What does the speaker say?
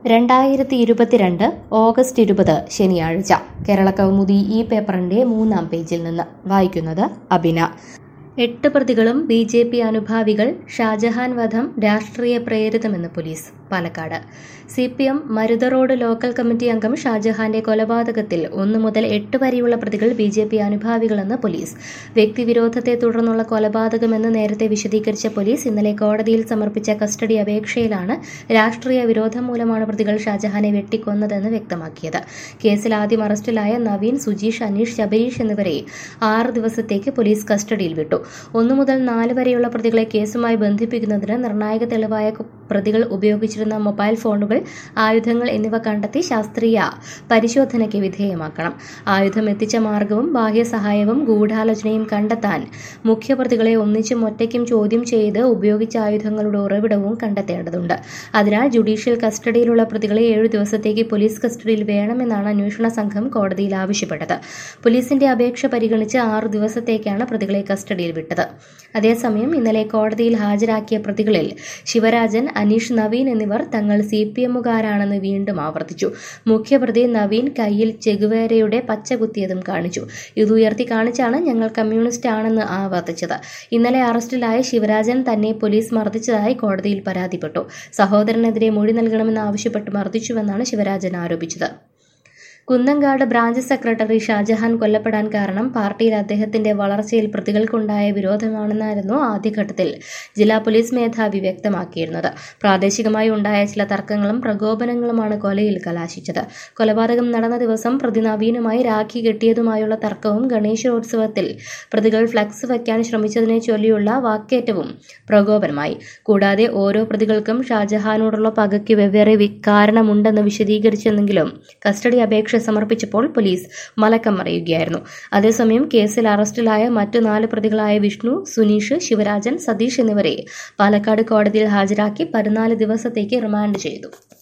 രണ്ടായിരത്തി ഇരുപത്തിരണ്ട് ഓഗസ്റ്റ് ഇരുപത് ശനിയാഴ്ച കേരള കൗമുദി ഈ പേപ്പറിന്റെ മൂന്നാം പേജിൽ നിന്ന് വായിക്കുന്നത് അബിന എട്ട് പ്രതികളും ബി ജെ പി അനുഭാവികൾ ഷാജഹാൻ വധം രാഷ്ട്രീയ പ്രേരിതമെന്ന് police Palakkad C P M Maruta road local committee അംഗം ഷാജഹാന്റെ കൊലപാതകത്തിൽ ഒന്നു മുതൽ എട്ട് വരെയുള്ള പ്രതികൾ ബി ജെ പി അനുഭാവികളെന്ന് പോലീസ് വ്യക്തിവിരോധത്തെ തുടർന്നുള്ള കൊലപാതകമെന്ന് നേരത്തെ വിശദീകരിച്ച പോലീസ് ഇന്നലെ കോടതിയിൽ സമർപ്പിച്ച കസ്റ്റഡി അപേക്ഷയിലാണ് രാഷ്ട്രീയ വിരോധം മൂലമാണ് പ്രതികൾ ഷാജഹാനെ വെട്ടിക്കൊന്നതെന്ന് വ്യക്തമാക്കിയത് കേസിൽ ആദ്യം അറസ്റ്റിലായ നവീൻ സുജീഷ് അനീഷ് ശബരീഷ് എന്നിവരെ ആറ് ദിവസത്തേക്ക് പോലീസ് കസ്റ്റഡിയിൽ വിട്ടു ഒന്നു മുതൽ നാല് വരെയുള്ള പ്രതികളെ കേസുമായി ബന്ധിപ്പിക്കുന്നതിന് നിർണായക തെളിവായ പ്രതികൾ ഉപയോഗിച്ചിരുന്ന മൊബൈൽ ഫോണുകൾ ആയുധങ്ങൾ എന്നിവ കണ്ടെത്തി ശാസ്ത്രീയ പരിശോധനയ്ക്ക് വിധേയമാക്കണം ആയുധം എത്തിച്ച മാർഗവും ബാഹ്യ സഹായവും ഗൂഢാലോചനയും കണ്ടെത്താൻ മുഖ്യപ്രതികളെ ഒന്നിച്ചും ഒറ്റയ്ക്കും ചോദ്യം ചെയ്ത് ഉപയോഗിച്ച ആയുധങ്ങളുടെ ഉറവിടവും കണ്ടെത്തേണ്ടതുണ്ട് അതിനാൽ ജുഡീഷ്യൽ കസ്റ്റഡിയിലുള്ള പ്രതികളെ ഏഴു ദിവസത്തേക്ക് പോലീസ് കസ്റ്റഡിയിൽ വേണമെന്നാണ് അന്വേഷണ സംഘം കോടതിയിൽ ആവശ്യപ്പെട്ടത് പോലീസിന്റെ അപേക്ഷ പരിഗണിച്ച് ആറു ദിവസത്തേക്കാണ് പ്രതികളെ കസ്റ്റഡിയിൽ വിട്ടത് അതേസമയം ഇന്നലെ കോടതിയിൽ ഹാജരാക്കിയ പ്രതികളിൽ ശിവരാജൻ അനീഷ് നവീൻ എന്നിവർ തങ്ങൾ സി പി എമ്മുകാരാണെന്ന് വീണ്ടും ആവർത്തിച്ചു മുഖ്യപ്രതി നവീൻ കയ്യിൽ ചെഗുവേരയുടെ പച്ച കുത്തിയതും കാണിച്ചു ഇത് ഉയർത്തി കാണിച്ചാണ് ഞങ്ങൾ കമ്മ്യൂണിസ്റ്റ് ആണെന്ന് ആവർത്തിച്ചത് ഇന്നലെ അറസ്റ്റിലായ ശിവരാജൻ തന്നെ പോലീസ് മർദ്ദിച്ചതായി കോടതിയിൽ പരാതിപ്പെട്ടു സഹോദരനെതിരെ മൊഴി നൽകണമെന്ന് ആവശ്യപ്പെട്ട് മർദ്ദിച്ചുവെന്നാണ് ശിവരാജൻ ആരോപിച്ചത് കുന്നങ്കാട് ബ്രാഞ്ച് സെക്രട്ടറി ഷാജഹാൻ കൊല്ലപ്പെടാൻ കാരണം പാർട്ടിയിൽ അദ്ദേഹത്തിന്റെ വളർച്ചയിൽ പ്രതികൾക്കുണ്ടായ വിരോധമാണെന്നായിരുന്നു ആദ്യഘട്ടത്തിൽ ജില്ലാ പോലീസ് മേധാവി വ്യക്തമാക്കിയിരുന്നത് പ്രാദേശികമായി ഉണ്ടായ ചില തർക്കങ്ങളും പ്രകോപനങ്ങളുമാണ് കൊലയിൽ കലാശിച്ചത് കൊലപാതകം നടന്ന ദിവസം പ്രതി നവീനുമായി രാഖി കെട്ടിയതുമായുള്ള തർക്കവും ഗണേശോത്സവത്തിൽ പ്രതികൾ ഫ്ലക്സ് വയ്ക്കാൻ ശ്രമിച്ചതിനെ ചൊല്ലിയുള്ള വാക്കേറ്റവും പ്രകോപനമായി കൂടാതെ ഓരോ പ്രതികൾക്കും ഷാജഹാനോടുള്ള പകയ്ക്ക് വെവ്വേറെ കാരണമുണ്ടെന്ന് വിശദീകരിച്ചെന്നെങ്കിലും കസ്റ്റഡി അപേക്ഷ സമർപ്പിച്ചപ്പോൾ പോലീസ് മലക്കം മറിയുകയായിരുന്നു അതേസമയം കേസിൽ അറസ്റ്റിലായ മറ്റു നാല് പ്രതികളായ വിഷ്ണു സുനീഷ് ശിവരാജൻ സതീഷ് എന്നിവരെ പാലക്കാട് കോടതിയിൽ ഹാജരാക്കി പതിനാല് ദിവസത്തേക്ക് റിമാൻഡ് ചെയ്തു